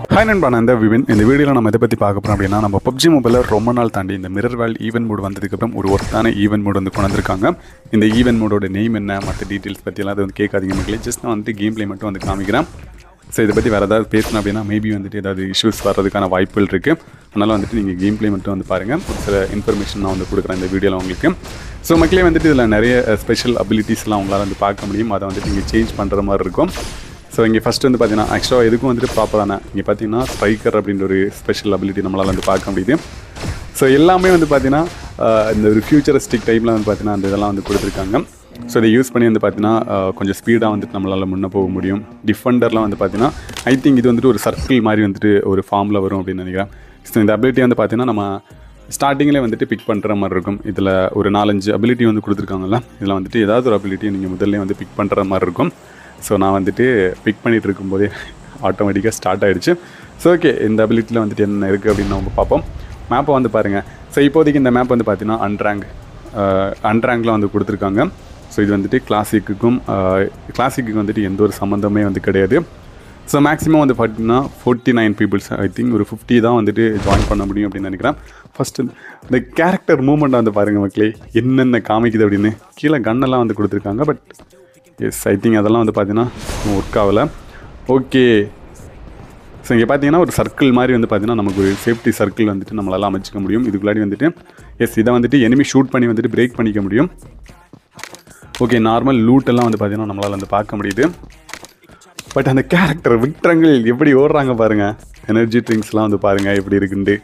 Hi நண்பா நான் இந்த விவின் இந்த வீடியோவில் நம்ம இதை பற்றி பார்க்க போகிறோம் அப்படின்னா நம்ம பப்ஜி மொபைலில் ரொம்ப நாள் தாண்டி இந்த மிரர் வேல் ஈவென்ட் மோட் வந்ததுக்கப்புறம் ஒரு ஒர்த்தான ஈவென்ட் மோட் வந்து கொண்டு வந்திருக்காங்க இந்த ஈவென்ட் மோடோட நேம் என்ன மற்ற டீட்டெயில்ஸ் பற்றியெல்லாம் அது வந்து கேட்காதீங்க மக்களே ஜஸ்ட் நான் வந்துட்டு கேம் ப்ளே மட்டும் வந்து காமிக்கிறேன் ஸோ இதை பற்றி வேறு ஏதாவது பேசணும் அப்படின்னா மேபி வந்துட்டு ஏதாவது இஷ்யூஸ் வர்றதுக்கான வாய்ப்புகள் இருக்குது அதனால் வந்துட்டு நீங்கள் கேம் ப்ளே மட்டும் வந்து பாருங்கள் ஒரு சில இன்ஃபர்மேஷன் நான் வந்து கொடுக்குறேன் இந்த வீடியோவில் உங்களுக்கு ஸோ மக்களே வந்துட்டு இதில் நிறைய ஸ்பெஷல் அபிலிட்டிஸ்லாம் உங்களால் வந்து பார்க்க முடியும் அதை வந்துட்டு நீங்கள் சேஞ்ச் பண்ணுற மாதிரி இருக்கும் ஸோ இங்கே ஃபஸ்ட்டு வந்து பார்த்தீங்கன்னா ஆக்சுவலாக எதுக்கும் வந்துட்டு ப்ராப்பரான இங்கே பார்த்தீங்கன்னா ஸ்ட்ரைக்கர் அப்படின்ற ஒரு ஸ்பெஷல் அபிலிட்டி நம்மளால் வந்து பார்க்க முடியுது ஸோ எல்லாமே வந்து பார்த்தீங்கன்னா ஆஹ், இந்த ஒரு ஃபியூச்சரிஸ்டிக் டைமில் வந்து பார்த்தீங்கன்னா அந்த இதெல்லாம் வந்து கொடுத்துருக்காங்க ஸோ இதை யூஸ் பண்ணி வந்து பார்த்தீங்கன்னா ஆஹ், கொஞ்சம் ஸ்பீடாக வந்துட்டு நம்மளால் முன்னே போக முடியும் டிஃபெண்டர்லாம் வந்து பார்த்தீங்கன்னா ஐ திங்க் இது வந்துட்டு ஒரு சர்க்கிள் மாதிரி வந்துட்டு ஒரு ஃபார்மில் வரும் அப்படின்னு நினைக்கிறேன் ஸோ இந்த அபிலிட்டி வந்து பார்த்தீங்கன்னா நம்ம ஸ்டார்டிங்கில் வந்துட்டு பிக் பண்ணுற மாதிரி இருக்கும் இதில் ஒரு நாலஞ்சு அபிலிட்டி வந்து கொடுத்துருக்காங்கல்ல இதில் வந்துட்டு ஏதாவது ஒரு அபிலிட்டி நீங்கள் முதல்ல வந்து பிக் பண்ணுற மாதிரி இருக்கும் ஸோ நான் வந்துட்டு பிக் பண்ணிகிட்டு இருக்கும்போதே ஆட்டோமேட்டிக்காக ஸ்டார்ட் ஆகிடுச்சு ஸோ ஓகே இந்த அபிலிட்டியில் வந்துட்டு என்ன இருக்குது அப்படின்னு நம்ம பார்ப்போம் மேப்பை வந்து பாருங்கள் ஸோ இப்போதைக்கு இந்த மேப் வந்து பார்த்தீங்கன்னா அன்ரேங்க் அன்ரேங்கில் வந்து கொடுத்துருக்காங்க ஸோ இது வந்துட்டு கிளாசிக்குக்கும் கிளாசிக்கு வந்துட்டு எந்த ஒரு சம்மந்தமே வந்து கிடையாது ஸோ மேக்ஸிமம் வந்து பார்த்தீங்கன்னா forty nine peoples I think ஒரு ஃபிஃப்டி தான் வந்துட்டு ஜாயின் பண்ண முடியும் அப்படின்னு நினைக்கிறேன் ஃபஸ்ட்டு இந்த கேரக்டர் மூமெண்ட் வந்து பாருங்கள் மக்களே என்னென்ன காமிக்குது அப்படின்னு கீழே கன்னெல்லாம் வந்து கொடுத்துருக்காங்க பட் எஸ் ஐ திங்க் அதெல்லாம் வந்து பார்த்தீங்கன்னா ஒர்க் ஆகலை ஓகே ஸோ இங்கே பார்த்தீங்கன்னா ஒரு சர்க்கிள் மாதிரி வந்து பார்த்தீங்கன்னா நமக்கு ஒரு சேஃப்டி சர்க்கிள் வந்துட்டு நம்மளால அமைச்சிக்க முடியும் இதுக்குள்ளாடி வந்துட்டு எஸ் இதை வந்துட்டு எனிமி ஷூட் பண்ணி வந்துட்டு பிரேக் பண்ணிக்க முடியும் ஓகே நார்மல் லூட் எல்லாம் வந்து பார்த்தீங்கன்னா நம்மளால் வந்து பார்க்க முடியுது பட் அந்த கேரக்டர் விக்ரங்கள் எப்படி ஓடுறாங்க பாருங்க எனர்ஜி ட்ரிங்க்ஸ்லாம் வந்து பாருங்க எப்படி இருக்குன்ட்டு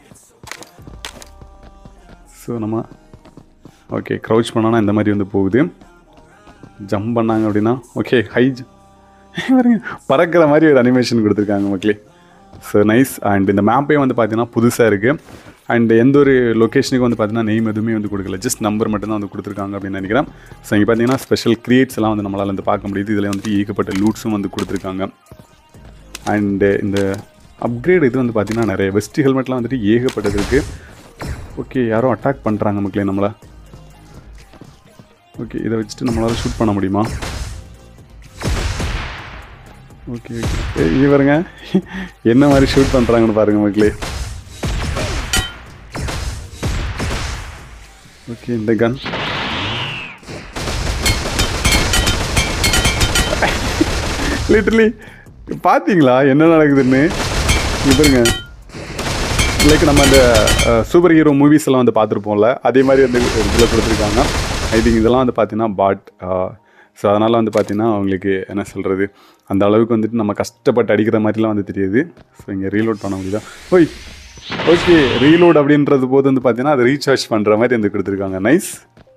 ஸோ நம்ம ஓகே க்ரௌச் பண்ணோன்னா இந்த மாதிரி வந்து போகுது ஜம்ப் பண்ணாங்க அப்படின்னா ஓகே ஹை பாருங்க பறக்கிற மாதிரி ஒரு அனிமேஷன் கொடுத்துருக்காங்க மக்களே ஸோ நைஸ் அண்ட் இந்த மேப்பே வந்து பார்த்தீங்கன்னா புதுசாக இருக்குது அண்ட் எந்த ஒரு லொக்கேஷனுக்கு வந்து பார்த்தீங்கன்னா நெய்ம் எதுவுமே வந்து கொடுக்கல ஜஸ்ட் நம்பர் மட்டும் தான் வந்து கொடுத்துருக்காங்க அப்படின்னு நினைக்கிறேன் ஸோ இங்கே பார்த்தீங்கன்னா ஸ்பெஷல் கிரியேட்ஸ் எல்லாம் வந்து நம்மளால் வந்து பார்க்க முடியுது இதில் வந்து ஏகப்பட்ட லூட்ஸும் வந்து கொடுத்துருக்காங்க அண்டு இந்த அப்கிரேட் இது வந்து பார்த்தீங்கன்னா நிறைய வெஸ்ட் ஹெல்மெட்லாம் வந்துட்டு ஏகப்பட்டது இருக்குது ஓகே யாரோ அட்டாக் பண்ணுறாங்க மக்களே நம்மளை ஓகே இதை வச்சுட்டு நம்மளால் ஷூட் பண்ண முடியுமா ஓகே ஓகே இவருங்க என்ன மாதிரி ஷூட் பண்ணுறாங்கன்னு பாருங்க மக்களே ஓகே இந்த கன் லிட்டர்லி பார்த்தீங்களா என்ன நடக்குதுன்னு இங்க பாருங்க லைக் நம்ம அந்த சூப்பர் ஹீரோ மூவிஸ் எல்லாம் வந்து பார்த்துருப்போம்ல அதே மாதிரி வந்து இதில் கொடுத்துருக்காங்க ஐ திங்க் இதெல்லாம் வந்து பார்த்தீங்கன்னா பாட் ஸோ அதனால் வந்து பார்த்தீங்கன்னா அவங்களுக்கு என்ன சொல்கிறது அந்த அளவுக்கு வந்துட்டு நம்ம கஷ்டப்பட்டு அடிக்கிற மாதிரிலாம் வந்து தெரியுது ஸோ இங்கே ரீலோட் பண்ண முடியுதா ஓய் ஓகே ரீலோட் அப்படின்றது போது வந்து பார்த்தீங்கன்னா அதை ரீசார்ஜ் பண்ணுற மாதிரி வந்து கொடுத்துருக்காங்க நைஸ்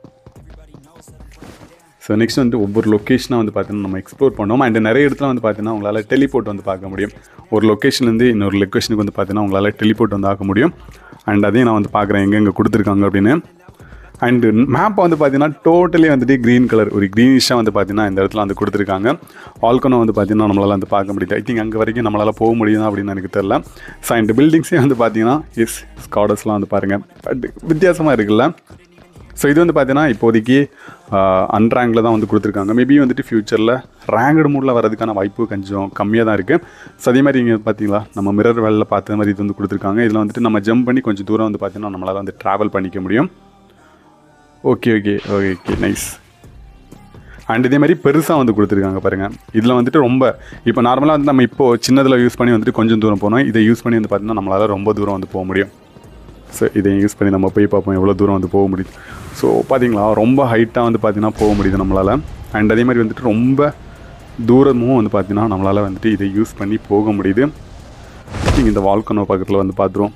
ஸோ நெக்ஸ்ட் வந்து ஒவ்வொரு லொக்கேஷனாக வந்து பார்த்தீங்கன்னா நம்ம எக்ஸ்ப்ளோர் பண்ணோம் அண்ட் நிறைய இடத்துல வந்து பார்த்தீங்கன்னா உங்களால் டெலிபோர்ட் வந்து பார்க்க முடியும் ஒரு லொக்கேஷன்லேருந்து இன்னொரு லொக்கேஷனுக்கு வந்து பார்த்தீங்கன்னா உங்களால் டெலிபோர்ட் வந்து ஆக்க முடியும் அண்ட் அதையும் நான் வந்து பார்க்குறேன் எங்கெங்கே கொடுத்துருக்காங்க அப்படின்னு அண்டு மேப் வந்து பார்த்தீங்கன்னா டோட்டலி வந்துட்டு க்ரீன் கலர் ஒரு க்ரீனிஷாக வந்து பார்த்தீங்கன்னா இந்த இடத்துல வந்து கொடுத்துருக்காங்க ஆல்கனும் வந்து பார்த்தீங்கன்னா நம்மளால் வந்து பார்க்க முடியுது ஐ திங்க் அங்கே வரைக்கும் நம்மளால் போக முடியும் அப்படின்னு எனக்கு தெரில ஸோ அண்ட் பில்டிங்ஸே வந்து பார்த்தீங்கன்னா எஸ் ஸ்காடர்ஸ்லாம் வந்து பாருங்கள் பட் வித்தியாசமாக இருக்குல்ல ஸோ இது வந்து பார்த்தீங்கன்னா இப்போதைக்கு அன்ரேங்கில் தான் வந்து கொடுத்துருக்காங்க மேபி வந்துட்டு ஃப்யூச்சரில் ரேங்கடு மூடில் வரதுக்கான வாய்ப்பு கொஞ்சம் கம்மியாக தான் இருக்குது ஸோ அதே மாதிரி இங்கே பார்த்தீங்களா நம்ம மிரர் வேலில் பார்த்த மாதிரி இது வந்து கொடுத்துருக்காங்க இதில் வந்துட்டு நம்ம ஜம்ப் பண்ணி கொஞ்சம் தூரம் வந்து பார்த்தீங்கன்னா நம்மளால் வந்து ட்ராவல் பண்ணிக்க முடியும் okay okay okay okay nice and இதே மாதிரி பெருசாக வந்து கொடுத்துருக்காங்க பாருங்கள் இதில் வந்துட்டு ரொம்ப இப்போ நார்மலாக வந்து நம்ம இப்போ சின்னதில் யூஸ் பண்ணி வந்துட்டு கொஞ்சம் தூரம் போனோம் இதை யூஸ் பண்ணி வந்து பார்த்தீங்கன்னா நம்மளால் ரொம்ப தூரம் வந்து போக முடியும் ஸோ இதை யூஸ் பண்ணி நம்ம போய் பார்ப்போம் எவ்வளோ தூரம் வந்து போக முடியுது ஸோ பார்த்தீங்களா ரொம்ப ஹைட்டாக வந்து பார்த்தீங்கன்னா போக முடியுது நம்மளால் அண்ட் அதே மாதிரி வந்துட்டு ரொம்ப தூரமும் வந்து பார்த்தீங்கன்னா நம்மளால் வந்துட்டு இதை யூஸ் பண்ணி போக முடியுது நீங்கள் இந்த வால்கனோ பக்கத்தில் வந்து பார்த்துருவோம்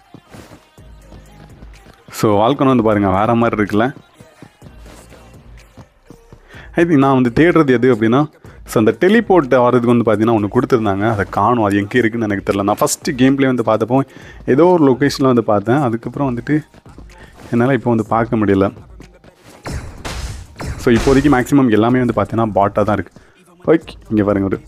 ஸோ வால்கனோ வந்து பாருங்கள் வேறு மாதிரி இருக்குல்ல ஐ திங்க் நான் வந்து தேடுறது எது அப்படின்னா ஸோ அந்த டெலிபோர்ட் வரதுக்கு வந்து பார்த்தீங்கன்னா ஒன்று கொடுத்துருந்தாங்க அதை காணும் அது எங்கே இருக்குன்னு எனக்கு தெரியல நான் ஃபஸ்ட்டு கேம் ப்ளே வந்து பார்த்தப்போ ஏதோ ஒரு லொக்கேஷனில் வந்து பார்த்தேன் அதுக்கப்புறம் வந்துட்டு என்னால் இப்போ வந்து பார்க்க முடியல ஸோ இப்போதைக்கு மேக்ஸிமம் எல்லாமே வந்து பார்த்தீங்கன்னா பாட்டாக தான் இருக்குது ஓகே இங்கே பாருங்க ஒரு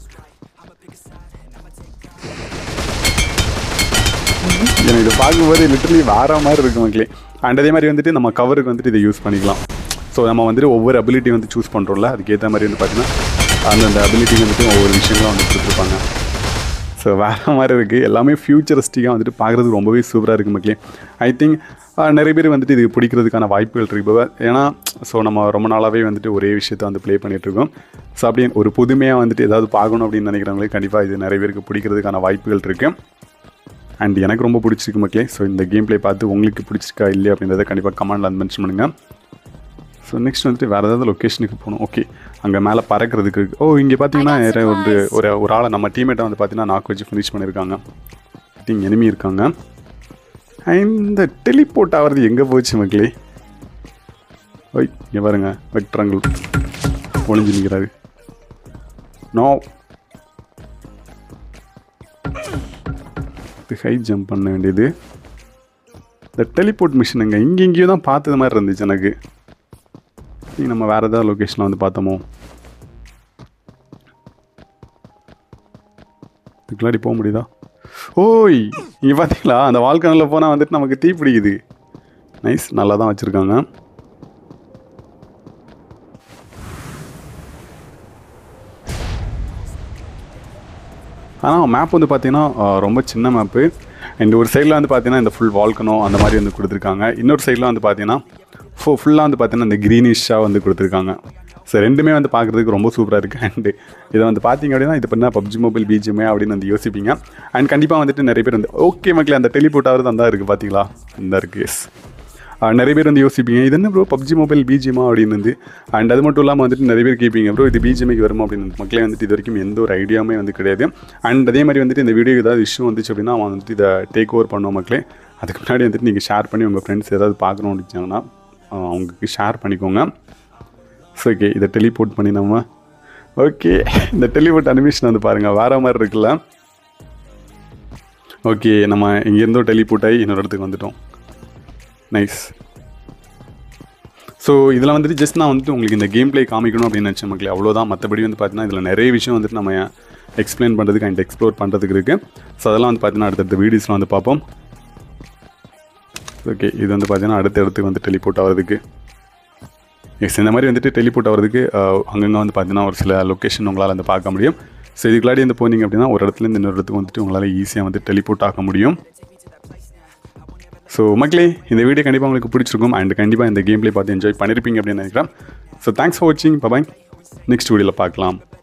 எனக்கு இதை பார்க்கும்போது லிட்டரலி வேற மாதிரி இருக்கும் மக்களே அண்ட் அதே மாதிரி வந்துட்டு நம்ம கவருக்கு வந்துட்டு இதை யூஸ் பண்ணிக்கலாம் ஸோ நம்ம வந்துட்டு ஒவ்வொரு அபிலிட்டி வந்து சூஸ் பண்ணுறோம்ல அதுக்கேற்ற மாதிரி வந்து பார்த்தீங்கன்னா அந்தந்த அபிலிட்டி வந்துட்டு ஒவ்வொரு விஷயங்களும் வந்து கொடுத்துருப்பாங்க ஸோ வேறு மாதிரி இருக்குது எல்லாமே ஃபியூச்சரிஸ்டிக்காக வந்துட்டு பார்க்குறதுக்கு ரொம்பவே சூப்பராக இருக்குது மக்களே ஐ திங்க் நிறைய பேர் வந்துட்டு இது பிடிக்கிறதுக்கான வாய்ப்புகள் இருக்குது இப்போ ஏன்னா ஸோ நம்ம ரொம்ப நாளாகவே வந்துட்டு ஒரே விஷயத்தை வந்து ப்ளே பண்ணிகிட்ருக்கோம் ஸோ அப்படி ஒரு புதுமையாக வந்துட்டு ஏதாவது பார்க்கணும் அப்படின்னு நினைக்கிறவங்களுக்கு கண்டிப்பாக இது நிறைய பேருக்கு பிடிக்கிறதுக்கான வாய்ப்புகள் இருக்குது அண்ட் எனக்கு ரொம்ப பிடிச்சிருக்கு மக்களே ஸோ இந்த கேம் ப்ளே பார்த்து உங்களுக்கு பிடிச்சிருக்கா இல்லையா அப்படின்றத கண்டிப்பாக கமெண்டில் வந்து மென்ஷன் பண்ணுங்கள் ஸோ நெக்ஸ்ட் வந்துட்டு வேறு ஏதாவது லொக்கேஷனுக்கு போகணும் ஓகே அங்கே மேலே பறக்கிறதுக்கு இருக்கு. ஓ இங்கே பார்த்தீங்கன்னா யாரோ வந்து ஒரு ஒரு ஆளை நம்ம டீமேட்டை வந்து பார்த்தீங்கன்னா நாக்கு வச்சு ஃபினிஷ் பண்ணியிருக்காங்க திங் enemy இருக்காங்க இந்த டெலிபோர்ட் ஆகிறது எங்கே போச்சு மக்களே ஓய் இங்கே பாருங்க வெக்ட்ரங்கள் ஒளிஞ்சு நிற்கிறாரு நோ ஹை ஜம்ப் பண்ண வேண்டியது இந்த டெலிபோர்ட் மிஷினுங்க இங்கே இங்கேயும் தான் பார்த்தது மாதிரி இருந்துச்சு எனக்கு நீ நம்ம வேறு ஏதாவது லொக்கேஷனில் வந்து பார்த்தோமோ இதுக்குள்ளாடி போக முடியுதா ஓய் இங்கே பார்த்தீங்களா அந்த வால்கனில் போனால் வந்துட்டு நமக்கு தீ பிடிக்குது நைஸ் நல்லா தான் வச்சுருக்காங்க ஆனால் மேப் வந்து பார்த்தீங்கன்னா அஹ், ரொம்ப சின்ன மேப்பு அண்ட் ஒரு சைடில் வந்து பார்த்தீங்கன்னா இந்த ஃபுல் வால்கனோ அந்த மாதிரி வந்து கொடுத்துருக்காங்க இன்னொரு சைடில் வந்து பார்த்தீங்கன்னா ஃபோ ஃபுல்லாக வந்து பார்த்தீங்கன்னா இந்த க்ரீனிஷாக வந்து கொடுத்துருக்காங்க ஸோ ரெண்டுமே வந்து பார்க்குறதுக்கு ரொம்ப சூப்பராக இருக்குது அண்டு இதை வந்து பார்த்தீங்க அப்படின்னா இது பண்ணால் பப்ஜி மொபைல் பிஜிஎம்ஏ அப்படின்னு வந்து யோசிப்பீங்க அண்ட் கண்டிப்பாக வந்துட்டு நிறைய பேர் வந்து ஓகே மக்களே அந்த டெலிபோர்ட் ஆகிறது அந்த இருக்குது பார்த்தீங்களா இந்த இருக்குது எஸ் நிறைய பேர் வந்து யோசிப்பீங்க இது என்ன ப்ரோ பப்ஜி மொபைல் பிஜிஎமா அப்படின்னு வந்து அண்ட் அது மட்டும் இல்லாமல் வந்துட்டு நிறைய பேர் கேட்பீங்க ப்ரோ இது பிஜிஎம்க்கு வருமா அப்படின்னு வந்து மக்களே வந்துட்டு இது வரைக்கும் எந்த ஒரு ஐடியாவுமே வந்து கிடையாது அண்ட் அதே மாதிரி வந்துட்டு இந்த வீடியோ ஏதாவது இஷ்யூ வந்துச்சு அப்படின்னா அவன் வந்துட்டு இதை டேக் ஓவர் பண்ணுவோம் மக்களே அதுக்கு முன்னாடி வந்துட்டு நீங்கள் ஷேர் பண்ணி உங்கள் ஃப்ரெண்ட்ஸ் ஏதாவது பார்க்கணும்னு நினச்சாங்கன்னா அவங்களுக்கு ஷேர் பண்ணிக்கோங்க ஸோ ஓகே இதை டெலிபோர்ட் பண்ணி நம்ம ஓகே இந்த டெலிபோர்ட் அனிமேஷன் வந்து பாருங்கள் வேறு மாதிரி இருக்குல்ல ஓகே நம்ம இங்கேருந்தோ டெலிபோர்ட் ஆகி இன்னொரு இடத்துக்கு வந்துட்டோம் நைஸ் ஸோ இதில் வந்துட்டு ஜஸ்ட் நான் வந்துட்டு உங்களுக்கு இந்த கேம் ப்ளே காமிக்கணும் அப்படின்னு நினச்சேன் மக்களே அவ்வளோதான் மற்றபடி வந்து பார்த்தீங்கன்னா இதில் நிறைய விஷயம் வந்துட்டு நம்ம எக்ஸ்பிளைன் பண்ணுறதுக்கு அண்ட் எக்ஸ்ப்ளோர் பண்ணுறதுக்கு இருக்குது ஸோ அதெல்லாம் வந்து பார்த்தீங்கன்னா அடுத்தடுத்த வீடியோஸில் வந்து பார்ப்போம் ஓகே இது வந்து பார்த்தீங்கன்னா அடுத்த இடத்துக்கு வந்து டெலிபோர்ட் ஆகிறதுக்கு எஸ் இந்த மாதிரி வந்துட்டு டெலிபோர்ட் ஆகிறதுக்கு அங்கங்கே வந்து பார்த்தீங்கன்னா ஒரு சில லொக்கேஷன் உங்களால் வந்து பார்க்க முடியும் ஸோ இதுக்குள்ளாடி வந்து போனீங்க அப்படின்னா ஒரு இடத்துலேருந்து இன்னொரு இடத்துக்கு வந்துட்டு உங்களால் ஈஸியாக வந்து டெலிபோர்ட் ஆக முடியும் ஸோ மக்களே இந்த வீடியோ கண்டிப்பாக உங்களுக்கு பிடிச்சிருக்கும் அண்ட் கண்டிப்பாக இந்த கேம் ப்ளே பார்த்து என்ஜாய் பண்ணியிருப்பீங்க அப்படின்னு நினைக்கிறேன் ஸோ தேங்க்ஸ் ஃபார் வாட்சிங் பபாய் நெக்ஸ்ட் வீடியோவில் பார்க்கலாம்